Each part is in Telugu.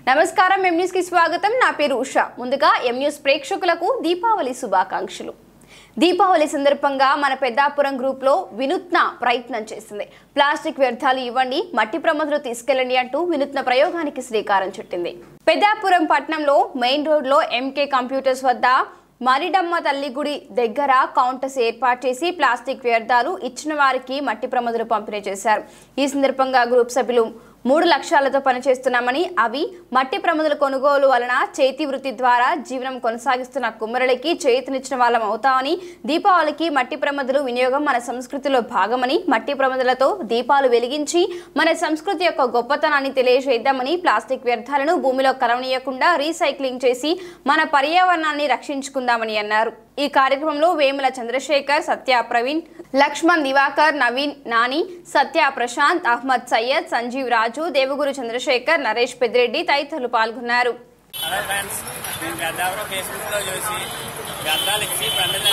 నమస్కారం ఎం న్యూస్ కి స్వాగతం నా పేరు ఉషా ముందుగా ఎం న్యూస్ ప్రేక్షకులకు దీపావళి శుభాకాంక్షలు దీపావళి సందర్భంగా మన పెద్దాపురం గ్రూప్ లో వినూత్న ప్రయత్నం చేసింది ప్లాస్టిక్ వ్యర్థాలు ఇవ్వండి మట్టి ప్రమాదాలు తీసుకెళ్లండి అంటూ వినూత్న ప్రయోగానికి శ్రీకారం చుట్టింది పెద్దాపురం పట్టణంలో మెయిన్ రోడ్ లో ఎంకే కంప్యూటర్స్ వద్ద మరిడమ్మ తల్లి గుడి దగ్గర కౌంటర్స్ ఏర్పాటు చేసి ప్లాస్టిక్ వ్యర్థాలు ఇచ్చిన వారికి మట్టి ప్రమాదాలు పంపిణీ చేశారు ఈ సందర్భంగా గ్రూప్ సభ్యులు మూడు లక్ష్యాలతో పనిచేస్తున్నామని అవి మట్టి ప్రమిదల కొనుగోలు వలన చేతి వృత్తి ద్వారా జీవనం కొనసాగిస్తున్న కుమ్మరులకి చేతినిచ్చిన వాళ్ళం అవుతామని దీపావళికి మట్టి ప్రమిదలు వినియోగం మన సంస్కృతిలో భాగమని మట్టి ప్రమిదలతో దీపాలు వెలిగించి మన సంస్కృతి యొక్క గొప్పతనాన్ని తెలియజేద్దామని ప్లాస్టిక్ వ్యర్థాలను భూమిలో కలవనీయకుండా రీసైక్లింగ్ చేసి మన పర్యావరణాన్ని రక్షించుకుందామని అన్నారు ఈ కార్యక్రమంలో వేముల చంద్రశేఖర్ సత్య ప్రవీణ్ లక్ష్మణ్ దివాకర్ నవీన్ నాని సత్య ప్రశాంత్ అహ్మద్ సయ్యద్ సంజీవ్ రాజు దేవగురు చంద్రశేఖర్ నరేష్ పెద్దిరెడ్డి తదితరులు పాల్గొన్నారు హలో ఫ్రెండ్స్ నేను గద్దావరం ఫేస్బుక్లో చూసి గద్దాలు ఇచ్చి పండుగ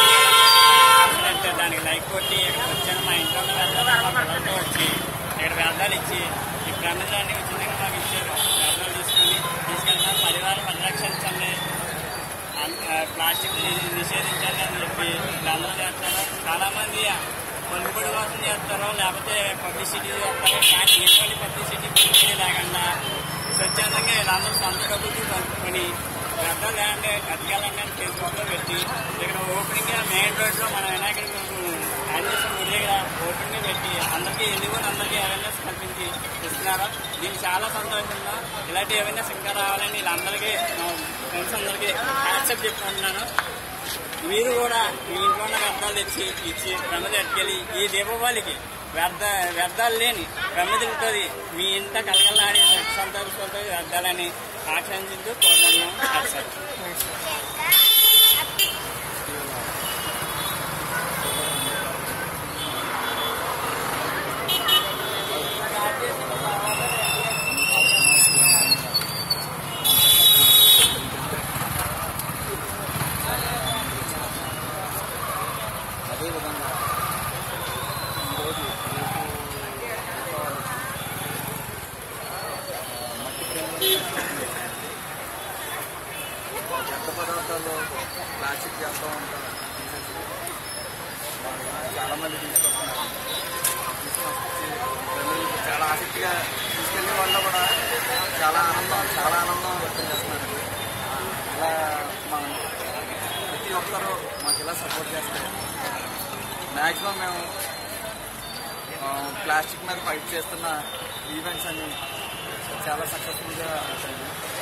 అంటే దానికి లైక్ కొట్టి ఇక్కడ వచ్చాను మా ఇంట్లో ఉన్న గద్దాలు మా పిల్లలతో వచ్చి ఇక్కడ గద్దాలు ఇచ్చి ఈ ప్రమిదాన్ని ఉచితంగా మాకు ఇచ్చారు గద్దాలు తీసుకుని తీసుకెళ్తాను పరివారం పరిరక్షించండి అన్- ఆ, ప్లాస్టిక్ ని- నిషేధించండి అని చెప్పి వీళ్ళందరూ చేస్తారు చాలామంది పలుకుబడి కోసం చేస్తారు లేకపోతే పబ్లిసిటీ చేస్తారు కానీ ఎటువంటి పబ్లిసిటీ పబ్లిసిటీ లేకుండా స్వచ్ఛందంగా వీళ్ళందరూ సొంత డబ్బులు కలుపుకొని వ్యర్థాలు లేదంటే అతికాలంగా ఫేస్బుక్లో పెట్టి ఇక్కడ ఓపెనింగ్ మెయిన్ రోడ్లో మన వినాయకుడి ఆంజనేశ్వర గుడి దగ్గర ఓపెనింగ్ పెట్టి అందరికీ ఎందుకు అందరికీ అవేర్నెస్ కల్పించి ఇస్తున్నారు దీనికి చాలా సంతోషంగా ఇలాంటి అవేర్నెస్ ఇంకా రావాలని వీళ్ళందరికీ మా ఫ్రెండ్స్ అందరికీ యాక్సెప్ట్ చెప్పుకుంటున్నాను మీరు కూడా మీ ఇంట్లో ఉన్న వ్యర్థాలు తెచ్చి ఇచ్చి ప్రమిద ఎట్టుకెళ్ళి ఈ దీపావళికి వ్యర్థ వ్యర్థాలు లేని ప్రమిదలతో మీ ఇంట కలగలాడి సంతోషంతో వ్యర్థాలని ఆకాంక్షించు కోరుతున్నాం సార్ అదేవిధంగా ఈరోజు మట్టి ప్రేమలు చెత్త పదార్థాలు ప్లాస్టిక్ చేస్తూ ఉంటారు తీసేసి వాళ్ళు చాలామంది తీసుకొస్తున్నారు తీసుకొచ్చి ప్రజలకు చాలా ఆసక్తిగా తీసుకెళ్ళే వాళ్ళు కూడా చాలా ఆనందం చాలా ఆనందం వ్యక్తం చేస్తున్నారు ఇలా మనం ప్రతి ఒక్కరూ మాకు ఇలా సపోర్ట్ చేస్తారు మ్యాక్సిమం మేము ఆ, ప్లాస్టిక్ మీద ఫైట్ చేస్తున్న ఈవెంట్స్ అన్ని చాలా సక్సెస్ఫుల్గా అవుతాయి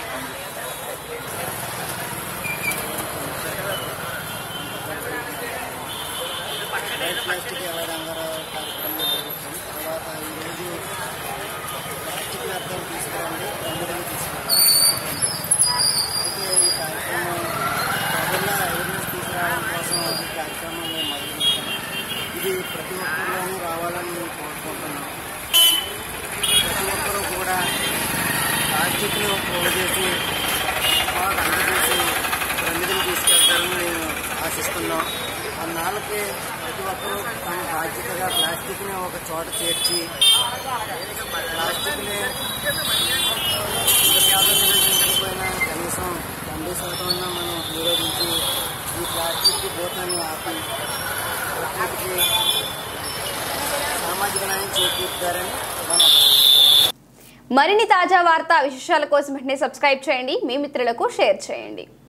వైట్ ప్లాస్టిక్ ఎలా రంగారావు కార్యక్రమం జరుగుతుంది తర్వాత ఈరోజు ప్లాస్టిక్ వ్యర్థాలు తీసుకురండి ప్రమిదలు తీసుకురావాలి అయితే ఈ కార్యక్రమం ప్రజల్లో అవేర్నెస్ తీసుకురావడం కోసం ఈ కార్యక్రమం మేము మొదలుపెట్టాము ఇది ప్రతి ఒక్కరిలోనూ రావాలని మేము కోరుకుంటున్నాం ప్రతి ఒక్కరూ కూడా ప్లాస్టిక్ను పోగు చేసి మాకు అందజేసి ప్రమిదలు తీసుకెళ్తారని నేను ఆశిస్తున్నాం అన్నాళ్ళకి ప్రతి ఒక్కరూ తమ బాధ్యతగా ప్లాస్టిక్ని ఒక చోట చేర్చి ప్లాస్టిక్ని ఇంత శాతం నిరోధించకపోయినా కనీసం తొంభై శాతమైనా మనం నిరోధించి ఈ ప్లాస్టిక్ భూతాన్ని ఆపి ప్రకృతికి సామాజిక న్యాయం చేకూరుతారని మనం మరిన్ని తాజా వార్తా విశేషాల కోసం వెంటనే సబ్స్క్రైబ్ చేయండి మీ మిత్రులకు షేర్ చేయండి